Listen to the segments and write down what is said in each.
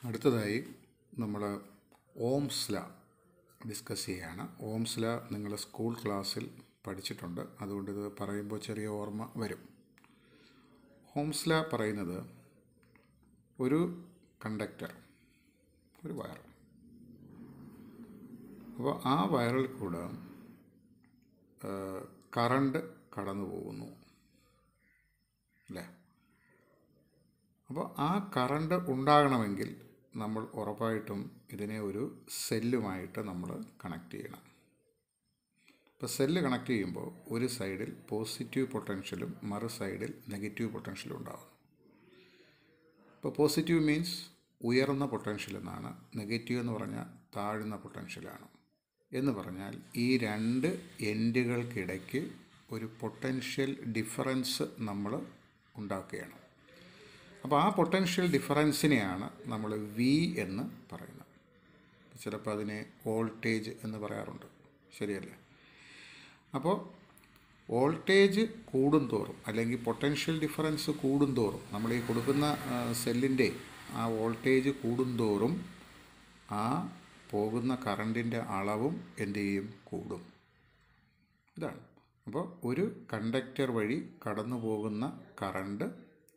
അടുത്തതായി നമ്മൾ ഓംസ് ല ഡിസ്കസ് ചെയ്യുകയാണ് ഓംസ് ല നിങ്ങൾ സ്കൂൾ ക്ലാസ്സിൽ പഠിച്ചിട്ടുണ്ട് അതുകൊണ്ട് ഇത് പറയുമ്പോൾ ചെറിയ ഓർമ്മ വരും ഓംസ് ല പറയുന്നത് ഒരു കണ്ടക്ടർ ഒരു വയർ അപ്പോൾ ആ വയറിൽ കൂടെ കറണ്ട് കടന്നു പോകുന്നു അല്ലേ അപ്പോൾ ആ കറണ്ട് ഉണ്ടാകണമെങ്കിൽ നമ്മൾ ഉറപ്പായിട്ടും ഇതിനെ ഒരു സെല്ലുമായിട്ട് നമ്മൾ കണക്ട് ചെയ്യണം ഇപ്പോൾ സെല്ല് കണക്ട് ചെയ്യുമ്പോൾ ഒരു സൈഡിൽ പോസിറ്റീവ് പൊട്ടൻഷ്യലും മറു സൈഡിൽ നെഗറ്റീവ് പൊട്ടൻഷ്യലും ഉണ്ടാകും ഇപ്പോൾ പോസിറ്റീവ് മീൻസ് ഉയർന്ന പൊട്ടൻഷ്യൽ എന്നാണ് നെഗറ്റീവ് എന്ന് പറഞ്ഞാൽ താഴ്ന്ന പൊട്ടൻഷ്യലാണ് എന്ന് പറഞ്ഞാൽ ഈ രണ്ട് എൻഡുകൾക്കിടയ്ക്ക് ഒരു പൊട്ടൻഷ്യൽ ഡിഫറൻസ് നമ്മൾ ഉണ്ടാക്കുകയാണ് അപ്പോൾ ആ പൊട്ടൻഷ്യൽ ഡിഫറൻസിനെയാണ് നമ്മൾ വി എന്ന് പറയുന്നത് ചിലപ്പോൾ അതിനെ വോൾട്ടേജ് എന്ന് പറയാറുണ്ട് ശരിയല്ലേ അപ്പോൾ വോൾട്ടേജ് കൂടുന്തോറും അല്ലെങ്കിൽ പൊട്ടൻഷ്യൽ ഡിഫറൻസ് കൂടുന്തോറും നമ്മൾ ഈ കൊടുക്കുന്ന സെല്ലിൻ്റെ ആ വോൾട്ടേജ് കൂടുന്തോറും ആ പോകുന്ന കറണ്ടിൻ്റെ അളവും എന്ത് ചെയ്യും കൂടും ഇതാണ് അപ്പോൾ ഒരു കണ്ടക്ടർ വഴി കടന്നു പോകുന്ന കറണ്ട്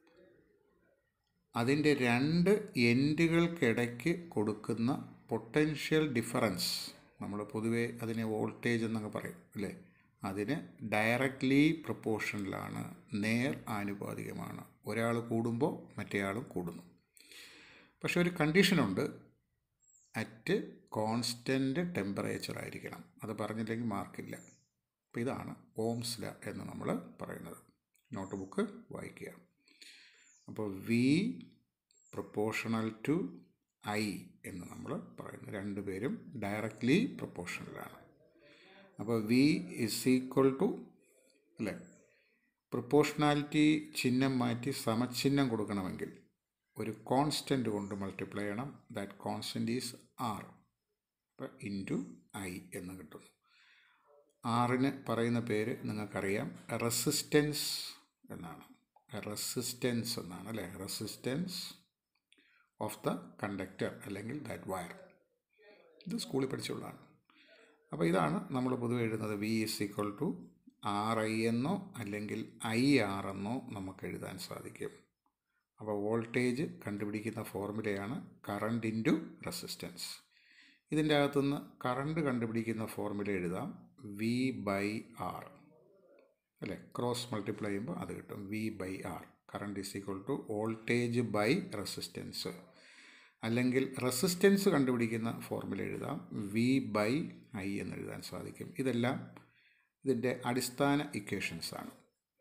അതിൻ്റെ രണ്ട് എൻഡുകൾക്കിടയ്ക്ക് കൊടുക്കുന്ന പൊട്ടൻഷ്യൽ ഡിഫറൻസ് നമ്മൾ പൊതുവേ അതിനെ വോൾട്ടേജ് എന്നൊക്കെ പറയും അല്ലേ അതിന് ഡയറക്റ്റ്ലി പ്രൊപ്പോർഷനിലാണ് നേർ ആനുപാതികമാണ് ഒരാൾ കൂടുമ്പോൾ മറ്റേയാളും കൂടുന്നു പക്ഷെ ഒരു കണ്ടീഷനുണ്ട് അറ്റ് കോൺസ്റ്റൻറ്റ് ടെമ്പറേച്ചർ ആയിരിക്കണം അത് പറഞ്ഞില്ലെങ്കിൽ മാർക്കില്ല അപ്പോൾ ഇതാണ് ഓംസ് ല എന്ന് നമ്മൾ പറയുന്നത് നോട്ട് ബുക്ക് വായിക്കുക അപ്പോൾ വി പ്രൊപ്പോർഷണൽ ടു ഐ എന്ന് നമ്മൾ പറയുന്നു രണ്ടുപേരും ഡയറക്റ്റ്ലി പ്രൊപ്പോർഷണലാണ് അപ്പോൾ വി ഇസ് ഈക്വൽ ടു അല്ലേ പ്രൊപ്പോർഷണാലിറ്റി ചിഹ്നം മാറ്റി സമചിഹ്നം കൊടുക്കണമെങ്കിൽ ഒരു കോൺസ്റ്റൻ്റ് കൊണ്ട് മൾട്ടിപ്ലൈ ചെയ്യണം ദാറ്റ് കോൺസ്റ്റൻ്റ് ഈസ് ആർ അപ്പോൾ ഇൻറ്റു ഐ എന്ന് കിട്ടുന്നു ആറിന് പറയുന്ന പേര് നിങ്ങൾക്കറിയാം റെസിസ്റ്റൻസ് എന്നാണ് റെസിസ്റ്റൻസ് എന്നാണ് അല്ലേ റെസിസ്റ്റൻസ് ഓഫ് ദ കണ്ടക്ടർ അല്ലെങ്കിൽ ദാറ്റ് വയർ ഇത് സ്കൂളിൽ പഠിച്ചുള്ളതാണ് അപ്പോൾ ഇതാണ് നമ്മൾ പൊതുവെ എഴുതുന്നത് V is equal to R I എന്നോ അല്ലെങ്കിൽ ഐ ആർ എന്നോ നമുക്ക് എഴുതാൻ സാധിക്കും അപ്പോൾ വോൾട്ടേജ് കണ്ടുപിടിക്കുന്ന ഫോർമുലയാണ് കറണ്ട് ഇൻറ്റു റെസിസ്റ്റൻസ് ഇതിൻ്റെ അകത്തുനിന്ന് കറണ്ട് കണ്ടുപിടിക്കുന്ന ഫോർമുല എഴുതാം വി ബൈ ആർ അല്ലേ ക്രോസ് മൾട്ടിപ്ലൈ ചെയ്യുമ്പോൾ അത് കിട്ടും V by R current is equal to voltage by resistance അല്ലെങ്കിൽ റെസിസ്റ്റൻസ് കണ്ടുപിടിക്കുന്ന ഫോർമുല എഴുതാം വി ബൈ ഐ എന്ന് എഴുതാൻ സാധിക്കും ഇതെല്ലാം ഇതിൻ്റെ അടിസ്ഥാന ഇക്വേഷൻസ് ആണ്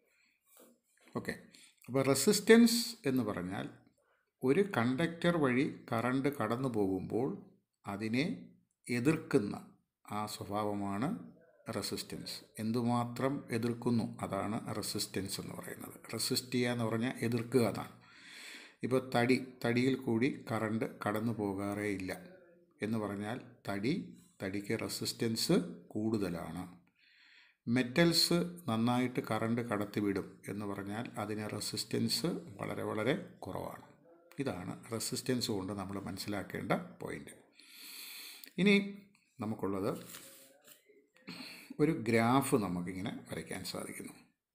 ഓക്കെ അപ്പോൾ റെസിസ്റ്റൻസ് എന്ന് പറഞ്ഞാൽ ഒരു കണ്ടക്ടർ വഴി കറണ്ട് കടന്നു പോകുമ്പോൾ അതിനെ എതിർക്കുന്ന ആ സ്വഭാവമാണ് റെസിസ്റ്റൻസ് എന്തുമാത്രം എതിർക്കുന്നു അതാണ് റെസിസ്റ്റൻസ് എന്ന് പറയുന്നത് റെസിസ്റ്റ് ചെയ്യുക എന്ന് പറഞ്ഞാൽ എതിർക്കുക അതാണ് ഇപ്പോൾ തടി തടിയിൽ കൂടി കറണ്ട് കടന്നു പോകാറേ ഇല്ല എന്ന് പറഞ്ഞാൽ തടി തടിക്ക് റെസിസ്റ്റൻസ് കൂടുതലാണ് മെറ്റൽസ് നന്നായിട്ട് കറണ്ട് കടത്തിവിടും എന്ന് പറഞ്ഞാൽ അതിന് റെസിസ്റ്റൻസ് വളരെ വളരെ കുറവാണ് ഇതാണ് റെസിസ്റ്റൻസ് കൊണ്ട് നമ്മൾ മനസ്സിലാക്കേണ്ട പോയിൻ്റ് ഇനി നമുക്കുള്ളത് ഒരു ഗ്രാഫ് നമുക്കിങ്ങനെ വരയ്ക്കാൻ സാധിക്കുന്നു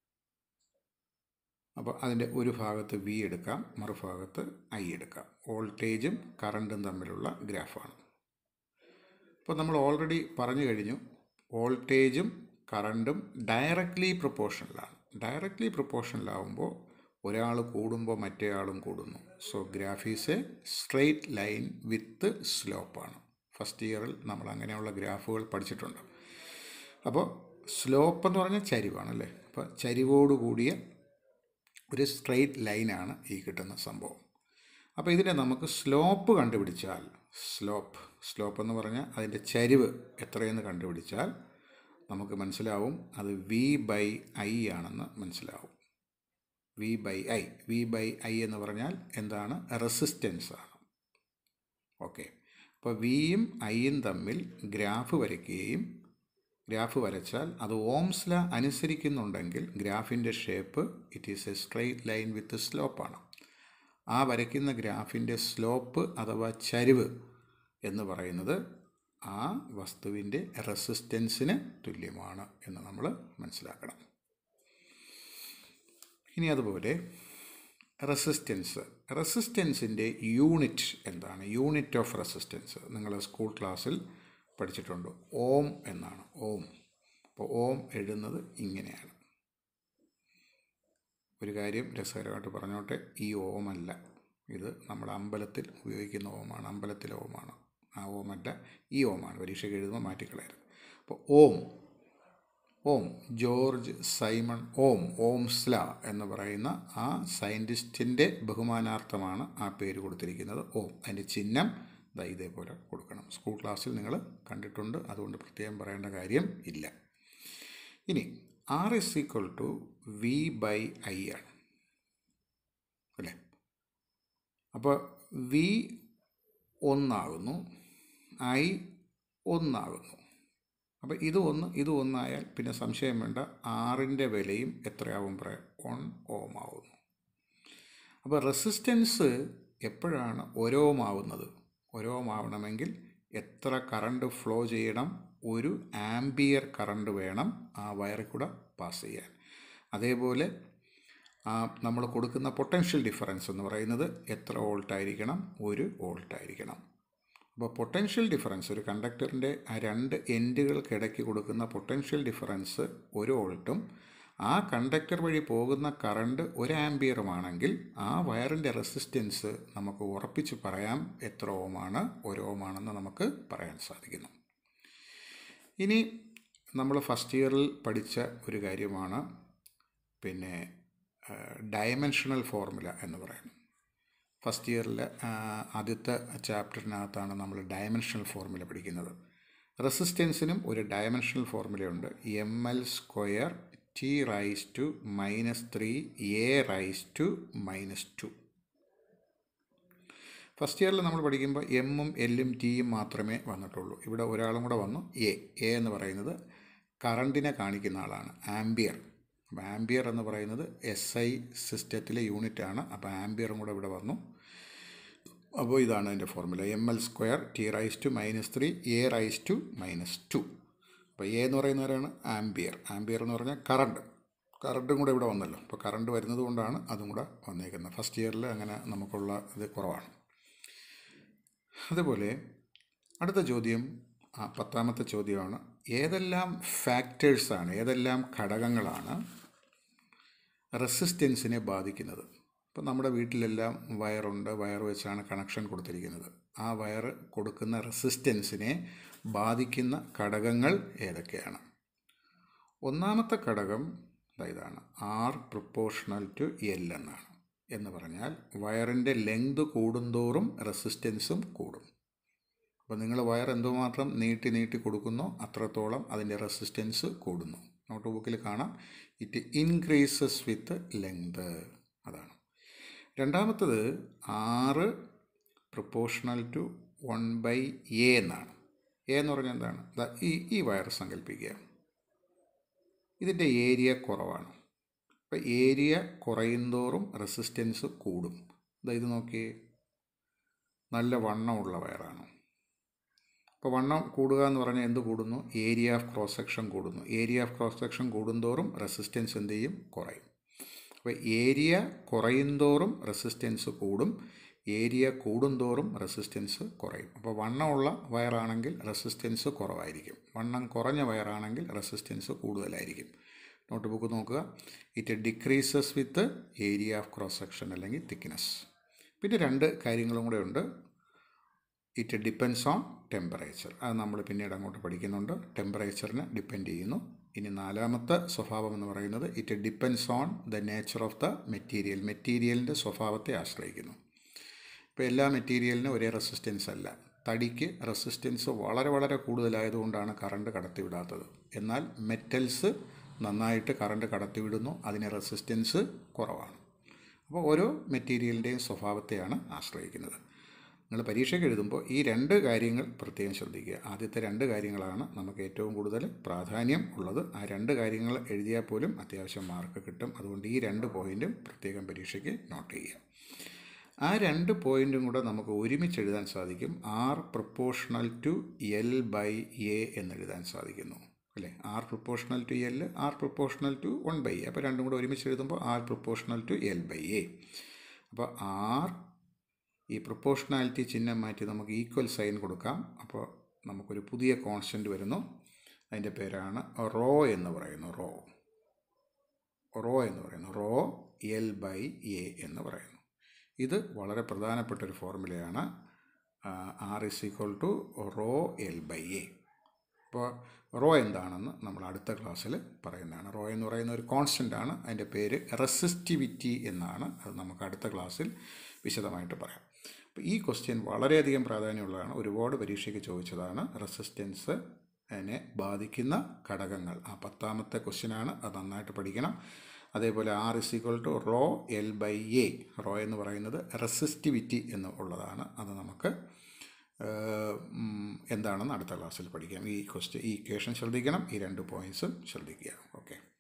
അപ്പോൾ അതിൻ്റെ ഒരു ഭാഗത്ത് വി എടുക്കാം മറുഭാഗത്ത് ഐ എടുക്കാം വോൾട്ടേജും കറണ്ടും തമ്മിലുള്ള ഗ്രാഫാണ് അപ്പോൾ നമ്മൾ ഓൾറെഡി പറഞ്ഞു കഴിഞ്ഞു വോൾട്ടേജും കറണ്ടും ഡയറക്റ്റ്ലി പ്രൊപ്പോർഷനിലാണ് ഡയറക്റ്റ്ലി പ്രൊപ്പോർഷനിലാവുമ്പോൾ ഒരാൾ കൂടുമ്പോൾ മറ്റേ ആളും കൂടുന്നു so graph is a straight line with സ്ലോപ്പാണ് ഫസ്റ്റ് ഇയറിൽ നമ്മൾ അങ്ങനെയുള്ള ഗ്രാഫുകൾ പഠിച്ചിട്ടുണ്ട് അപ്പോൾ സ്ലോപ്പ് എന്ന് പറഞ്ഞാൽ ചരിവാണ് അല്ലേ അപ്പോൾ ചരിവോട് കൂടിയ ഒരു സ്ട്രെയിറ്റ് ലൈനാണ് ഈ കിട്ടുന്ന സംഭവം അപ്പോൾ ഇതിനെ നമുക്ക് സ്ലോപ്പ് കണ്ടുപിടിച്ചാൽ സ്ലോപ്പ് സ്ലോപ്പ് എന്ന് പറഞ്ഞാൽ അതിൻ്റെ ചരിവ് എത്രയെന്ന് കണ്ടുപിടിച്ചാൽ നമുക്ക് മനസ്സിലാവും അത് വി ബൈ ഐ ആണെന്ന് മനസ്സിലാവും V by I V by I എന്ന് പറഞ്ഞാൽ എന്താണ് റെസിസ്റ്റൻസ് ആണ് ഓക്കെ അപ്പോൾ വിയും ഐയും തമ്മിൽ ഗ്രാഫ് വരയ്ക്കുകയും ഗ്രാഫ് വരച്ചാൽ അത് ഓംസ് ല അനുസരിക്കുന്നുണ്ടെങ്കിൽ ഗ്രാഫിൻ്റെ shape it is a straight line with സ്ലോപ്പാണ് ആ വരയ്ക്കുന്ന ഗ്രാഫിൻ്റെ സ്ലോപ്പ് അഥവാ ചരിവ് എന്ന് പറയുന്നത് ആ വസ്തുവിൻ്റെ റെസിസ്റ്റൻസിന് തുല്യമാണ് എന്ന് നമ്മൾ മനസ്സിലാക്കണം ഇനി അതുപോലെ റെസിസ്റ്റൻസ് റെസിസ്റ്റൻസിൻ്റെ യൂണിറ്റ് എന്താണ് യൂണിറ്റ് ഓഫ് റെസിസ്റ്റൻസ് നിങ്ങൾ സ്കൂൾ ക്ലാസ്സിൽ പഠിച്ചിട്ടുണ്ട് ഓം എന്നാണ് ഓം അപ്പോൾ ഓം എഴുതുന്നത് ഇങ്ങനെയാണ് ഒരു കാര്യം രസകരമായിട്ട് പറഞ്ഞോട്ടെ ഈ ഓമല്ല ഇത് നമ്മുടെ അമ്പലത്തിൽ ഉപയോഗിക്കുന്ന ഓമാണ് അമ്പലത്തിലെ ഓമാണ് ആ ഓമല്ല ഈ ഓമാണ് പരീക്ഷയ്ക്ക് എഴുതുമ്പോൾ മാറ്റിക്കളയരുത് അപ്പോൾ ഓം ഓം ജോർജ് സൈമൺ ഓം ഓംസ്ല എന്ന് പറയുന്ന ആ സയൻറ്റിസ്റ്റിൻ്റെ ബഹുമാനാർത്ഥമാണ് ആ പേര് കൊടുത്തിരിക്കുന്നത് ഓം അതിൻ്റെ ചിഹ്നം ദാ ഇതേപോലെ കൊടുക്കണം സ്കൂൾ ക്ലാസ്സിൽ നിങ്ങൾ കണ്ടിട്ടുണ്ട് അതുകൊണ്ട് പ്രത്യേകം പറയേണ്ട കാര്യം ഇല്ല ഇനി R is equal to V by I ആണ് അല്ലേ അപ്പോൾ വി ഒന്നാകുന്നു ഐ ഒന്നാകുന്നു അപ്പോൾ ഇത് ഒന്ന് ഇത് ഒന്നായാൽ പിന്നെ സംശയം വേണ്ട ആറിൻ്റെ വിലയും എത്രയാവും പറയാം വൺ ഓം ആവുന്നു അപ്പോൾ റെസിസ്റ്റൻസ് എപ്പോഴാണ് ഒരോമാവുന്നത് ഒരോമാവണമെങ്കിൽ എത്ര കറണ്ട് ഫ്ലോ ചെയ്യണം ഒരു ആംബിയർ കറണ്ട് വേണം ആ വയറിൽ കൂടെ പാസ് ചെയ്യാൻ അതേപോലെ ആ നമ്മൾ കൊടുക്കുന്ന പൊട്ടൻഷ്യൽ ഡിഫറൻസ് എന്ന് പറയുന്നത് എത്ര വോൾട്ട് ആയിരിക്കണം ഒരു വോൾട്ട് ആയിരിക്കണം അപ്പോൾ പൊട്ടൻഷ്യൽ ഡിഫറൻസ് ഒരു കണ്ടക്ടറിൻ്റെ ആ രണ്ട് എൻഡുകൾക്കിടയ്ക്ക് കൊടുക്കുന്ന പൊട്ടൻഷ്യൽ ഡിഫറൻസ് ഒരു വോൾട്ടും ആ കണ്ടക്ടർ വഴി പോകുന്ന കറണ്ട് ഒരു ആംബിയറുമാണെങ്കിൽ ആ വയറിൻ്റെ റെസിസ്റ്റൻസ് നമുക്ക് ഉറപ്പിച്ച് പറയാം എത്ര ഓമാണ് ഒരു ഓമാണെന്ന് നമുക്ക് പറയാൻ സാധിക്കുന്നു ഇനി നമ്മൾ ഫസ്റ്റ് ഇയറിൽ പഠിച്ച ഒരു കാര്യമാണ് പിന്നെ ഡയമെൻഷണൽ ഫോർമുല എന്ന് പറയുന്നത് ഫസ്റ്റ് ഇയറിലെ ആദ്യത്തെ ചാപ്റ്ററിനകത്താണ് നമ്മൾ ഡയമെൻഷണൽ ഫോർമുല പഠിക്കുന്നത് റെസിസ്റ്റൻസിനും ഒരു ഡയമെൻഷണൽ ഫോർമുലയുണ്ട് M L square T raise to minus three A raise to minus two first ഇയറിൽ നമ്മൾ പഠിക്കുമ്പോൾ എമ്മും എല്ലും ടിയും മാത്രമേ വന്നിട്ടുള്ളൂ ഇവിടെ ഒരാളും കൂടെ വന്നു എ എ എന്ന് പറയുന്നത് കറണ്ടിനെ കാണിക്കുന്ന ആളാണ് ആംബിയർ അപ്പോൾ ആംബിയർ എന്ന് പറയുന്നത് എസ് ഐ സിസ്റ്റത്തിലെ യൂണിറ്റാണ് അപ്പോൾ ആംബിയറും കൂടെ ഇവിടെ വന്നു അപ്പോൾ ഇതാണ് അതിൻ്റെ formula M L square T raise to minus three A raise to minus two അപ്പോൾ എ എന്ന് പറയുന്നവരാണ് ആംബിയർ ആംബിയർ എന്ന് പറഞ്ഞാൽ കറണ്ട് കറണ്ടും കൂടെ ഇവിടെ വന്നല്ലോ അപ്പോൾ കറണ്ട് വരുന്നത് കൊണ്ടാണ് അതും കൂടെ വന്നേക്കുന്നത് ഫസ്റ്റ് ഇയറിൽ അങ്ങനെ നമുക്കുള്ള ഇത് കുറവാണ് അതുപോലെ അടുത്ത ചോദ്യം ആ പത്താമത്തെ ചോദ്യമാണ് ഏതെല്ലാം ഫാക്ടേഴ്സാണ് ഏതെല്ലാം ഘടകങ്ങളാണ് റെസിസ്റ്റൻസിനെ ബാധിക്കുന്നത് ഇപ്പം നമ്മുടെ വീട്ടിലെല്ലാം വയറുണ്ട് വയർ വെച്ചാണ് കണക്ഷൻ കൊടുത്തിരിക്കുന്നത് ആ വയർ കൊടുക്കുന്ന റെസിസ്റ്റൻസിനെ ബാധിക്കുന്ന ഘടകങ്ങൾ ഏതൊക്കെയാണ് ഒന്നാമത്തെ ഘടകം ഇതാണ് ആർ പ്രപ്പോർഷണൽ ടു എൽ എന്നാണ് എന്ന് പറഞ്ഞാൽ വയറിൻ്റെ ലെങ്ത് കൂടുന്തോറും റെസിസ്റ്റൻസും കൂടും അപ്പോൾ നിങ്ങൾ വയർ എന്തുമാത്രം നീട്ടി നീട്ടി കൊടുക്കുന്നോ അത്രത്തോളം അതിൻ്റെ റെസിസ്റ്റൻസ് കൂടുന്നു നോട്ട് ബുക്കിൽ കാണാം ഇറ്റ് ഇൻക്രീസസ് വിത്ത് ലെങ്ത് അതാണ് രണ്ടാമത്തത് ആറ് proportional to one by A എന്നാണ് എ എന്ന് പറഞ്ഞാൽ എന്താണ് ദാ ഈ ഈ വയർ സങ്കല്പിക്കുക ഇതിൻ്റെ ഏരിയ കുറവാണ് അപ്പോൾ ഏരിയ കുറയുന്തോറും റെസിസ്റ്റൻസ് കൂടും ഇതാ ഇത് നോക്കിയേ നല്ല വണ്ണമുള്ള വയറാണ് അപ്പോൾ വണ്ണം കൂടുക എന്ന് പറഞ്ഞാൽ എന്ത് കൂടുന്നു ഏരിയ ഓഫ് ക്രോസ് സെക്ഷൻ കൂടുന്നു ഏരിയ ഓഫ് ക്രോസ് സെക്ഷൻ കൂടുന്തോറും റെസിസ്റ്റൻസ് എന്ത് ചെയ്യും കുറയും അപ്പോൾ ഏരിയ കുറയുന്തോറും റെസിസ്റ്റൻസ് കൂടും ഏരിയ കൂടുന്തോറും റെസിസ്റ്റൻസ് കുറയും അപ്പോൾ വണ്ണമുള്ള വയറാണെങ്കിൽ റെസിസ്റ്റൻസ് കുറവായിരിക്കും വണ്ണം കുറഞ്ഞ വയറാണെങ്കിൽ റെസിസ്റ്റൻസ് കൂടുതലായിരിക്കും നോട്ട് ബുക്ക് നോക്കുക it decreases with area of cross section അല്ലെങ്കിൽ തിക്നെസ് പിന്നെ രണ്ട് കാര്യങ്ങളും കൂടെ ഉണ്ട് ഇറ്റ് ഡിപ്പെൻസ് ഓൺ ടെമ്പറേച്ചർ അത് നമ്മൾ പിന്നീട് അങ്ങോട്ട് പഠിക്കുന്നുണ്ട് ടെമ്പറേച്ചറിനെ ഡിപ്പെൻഡ് ചെയ്യുന്നു ഇനി നാലാമത്തെ സ്വഭാവം എന്ന് പറയുന്നത് it depends on the nature of the material മെറ്റീരിയലിൻ്റെ സ്വഭാവത്തെ ആശ്രയിക്കുന്നു ഇപ്പോൾ എല്ലാ മെറ്റീരിയലിനും ഒരേ റെസിസ്റ്റൻസ് അല്ല തടിക്ക് റെസിസ്റ്റൻസ് വളരെ വളരെ കൂടുതലായതുകൊണ്ടാണ് കറണ്ട് കടത്തിവിടാത്തത് എന്നാൽ മെറ്റൽസ് നന്നായിട്ട് കറണ്ട് കടത്തിവിടുന്നു അതിന് റെസിസ്റ്റൻസ് കുറവാണ് അപ്പോൾ ഓരോ മെറ്റീരിയലിൻ്റെയും സ്വഭാവത്തെയാണ് ആശ്രയിക്കുന്നത് നിങ്ങൾ പരീക്ഷയ്ക്ക് എഴുതുമ്പോൾ ഈ രണ്ട് കാര്യങ്ങൾ പ്രത്യേകം ശ്രദ്ധിക്കുക ആദ്യത്തെ രണ്ട് കാര്യങ്ങളാണ് നമുക്ക് ഏറ്റവും കൂടുതൽ പ്രാധാന്യം ഉള്ളത് ആ രണ്ട് കാര്യങ്ങൾ എഴുതിയാൽ പോലും അത്യാവശ്യം മാർക്ക് കിട്ടും അതുകൊണ്ട് ഈ രണ്ട് പോയിൻറ്റും പ്രത്യേകം പരീക്ഷയ്ക്ക് നോട്ട് ചെയ്യുക ആ രണ്ട് പോയിൻറ്റും കൂടെ നമുക്ക് ഒരുമിച്ച് എഴുതാൻ സാധിക്കും R proportional to L by A എന്ന് എഴുതാൻ സാധിക്കുന്നു അല്ലേ R proportional to L R proportional to one by A അപ്പോൾ രണ്ടും കൂടെ ഒരുമിച്ച് എഴുതുമ്പോൾ R proportional to L by A അപ്പോൾ ആർ ഈ പ്രപ്പോർഷണാലിറ്റി ചിഹ്നം മാറ്റി നമുക്ക് ഈക്വൽ സൈൻ കൊടുക്കാം അപ്പോൾ നമുക്കൊരു പുതിയ കോൺസ്റ്റൻറ്റ് വരുന്നു അതിൻ്റെ പേരാണ് റോ എന്ന് പറയുന്നു റോ റോ എന്ന് പറയുന്നു റോ എൽ ബൈ എ എന്ന് പറയുന്നു ഇത് വളരെ പ്രധാനപ്പെട്ട ഒരു ഫോർമുലയാണ് R is equal to rho L by A അപ്പോൾ റോ എന്താണെന്ന് നമ്മൾ അടുത്ത ക്ലാസ്സിൽ പറയുന്നതാണ് റോ എന്ന് പറയുന്ന ഒരു കോൺസ്റ്റൻ്റ് ആണ് അതിൻ്റെ പേര് റെസിസ്റ്റിവിറ്റി എന്നാണ് അത് നമുക്ക് അടുത്ത ക്ലാസ്സിൽ വിശദമായിട്ട് പറയാം അപ്പോൾ ഈ ക്വസ്റ്റ്യൻ വളരെയധികം പ്രാധാന്യമുള്ളതാണ് ഒരുപാട് പരീക്ഷയ്ക്ക് ചോദിച്ചതാണ് റെസിസ്റ്റൻസ് അതിനെ ബാധിക്കുന്ന ഘടകങ്ങൾ ആ പത്താമത്തെ ക്വസ്റ്റ്യനാണ് അത് നന്നായിട്ട് പഠിക്കണം അതേപോലെ R is equal to rho L by A rho എന്ന് പറയുന്നത് റെസിസ്റ്റിവിറ്റി എന്ന് ഉള്ളതാണ് അത് നമുക്ക് എന്താണെന്ന് അടുത്ത ക്ലാസ്സിൽ പഠിക്കാം ഈ ക്വസ്റ്റ്യൻ ഈ ഇക്വേഷൻ ശ്രദ്ധിക്കണം ഈ രണ്ട് പോയിൻറ്സും ശ്രദ്ധിക്കുക ഓക്കെ